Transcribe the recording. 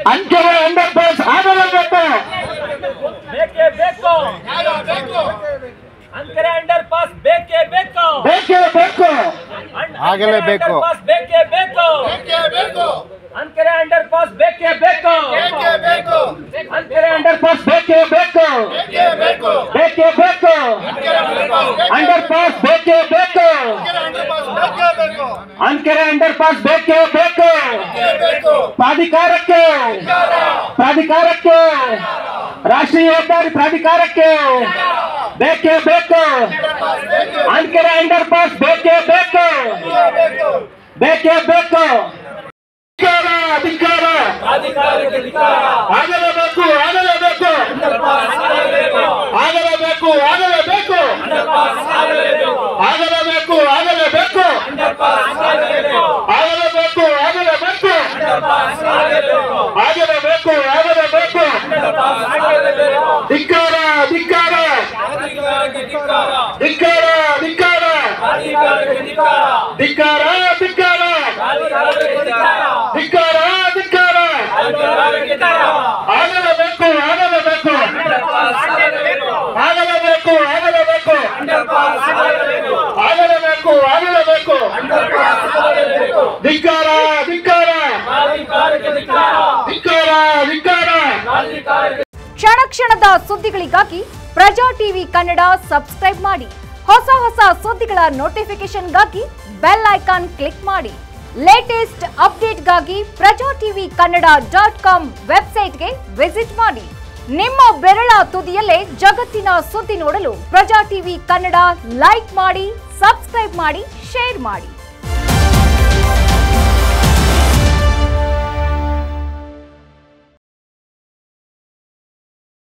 ಅಂಕೆರೆ under pass ಆಗಲೇಬೇಕು ಬೇಕೇ ಬೇಕು ಅಂಕರೆ ಅಂಡರ್ ಪಾಸ್ ಬೇಕೇ ಬೇಕು ಬೇಕೇ ಬೇಕು ಆಗಲೇಬೇಕು. ಪಾಸ್ ಬೇಕೇ ಬೇಕು ಅಂಕರೆ ಅಂಡರ್ ಪಾಸ್ ಬೇಕೇ ಬೇಕು ಅಂಕೆರೆ ಅಂಡರ್ ಪಾಸ್ ಬೇಕೇ ಬೇಕು ಬೇಕೇ ಬೇಕು ಅಂಡರ್ ಪಾಸ್ ಬೇಕೇ ಬೇಕು ಅಂಕೆರೆ ಅಂಡರ್ ಪಾಸ್ ಬೇಕೇ ಬೇಕು ಪ್ರಾಧಿಕಾರಕ್ಕೆ ಪ್ರಾಧಿಕಾರಕ್ಕೆ ರಾಷ್ಟ್ರೀಯ ಹೆದ್ದಾರಿ ಪ್ರಾಧಿಕಾರಕ್ಕೆ ಬೇಕೇ ಬೇಕು ಅಂಕೆರೆ ಅಂಡರ್ ಪಾಸ್ ಬೇಕೇ ಬೇಕು ಬೇಕೇ ಬೇಕು ಅಧಿಕಾರ ಅಧಿಕಾರ ಅಧಿಕಾರಕ್ಕೆ ಅಧಿಕಾರ ಆಗಲೇಬೇಕು ಆಗಲೇಬೇಕು ಆಗಲೇಬೇಕು ಆಗಲೇಬೇಕು ಆಗಲೇಬೇಕು ಆಗಲೇಬೇಕು ಆಗಲೇಬೇಕು ಆಗಲೇಬೇಕು ಆಗಲೇಬೇಕು ಆಗಲೇಬೇಕು ಧಿಕ್ಕಾರ ಧಿಕ್ಕಾರ ಧಿಕ್ಕಾರ ಧಿಕ್ಕಾರ ಧಿಕ್ಕಾರ ಧಿಕ್ಕಾರ ಧಿಕ್ಕಾರ ಧಿಕ್ಕಾರ ಆಗಲೇಬೇಕು ಆಗಲೇಬೇಕು ಆಗಲೇಬೇಕು ಆಗಲೇಬೇಕು ಆಗಲೇಬೇಕು ಆಗಲೇಬೇಕು ಧಿಕ್ಕಾರ ಧಿಕ್ಕಾರ ಧಿಕ್ಕಾರ ಧಿಕ್ಕಾರ ಕ್ಷಣ ಕ್ಷಣದ ಸುದ್ದಿಗಳಿಗಾಗಿ ಪ್ರಜಾ ಟಿವಿ ಕನ್ನಡ ಸಬ್ಸ್ಕ್ರೈಬ್ ಮಾಡಿ ಹೊಸ ಹೊಸ ಸುದ್ದಿಗಳ ನೋಟಿಫಿಕೇಶನ್ಗಾಗಿ ಬೆಲ್ ಐಕಾನ್ ಕ್ಲಿಕ್ ಮಾಡಿ ಲೇಟೆಸ್ಟ್ ಅಪ್ಡೇಟ್ಗಾಗಿ Praja TV Kannada dot com ವೆಬ್ಸೈಟ್ಗೆ ವಿಸಿಟ್ ಮಾಡಿ ನಿಮ್ಮ ಬೆರಳ ತುದಿಯಲ್ಲೇ ಜಗತ್ತಿನ ಸುದ್ದಿ ನೋಡಲು ಪ್ರಜಾ ಟಿವಿ ಕನ್ನಡ ಲೈಕ್ ಮಾಡಿ ಸಬ್ಸ್ಕ್ರೈಬ್ ಮಾಡಿ ಶೇರ್ ಮಾಡಿ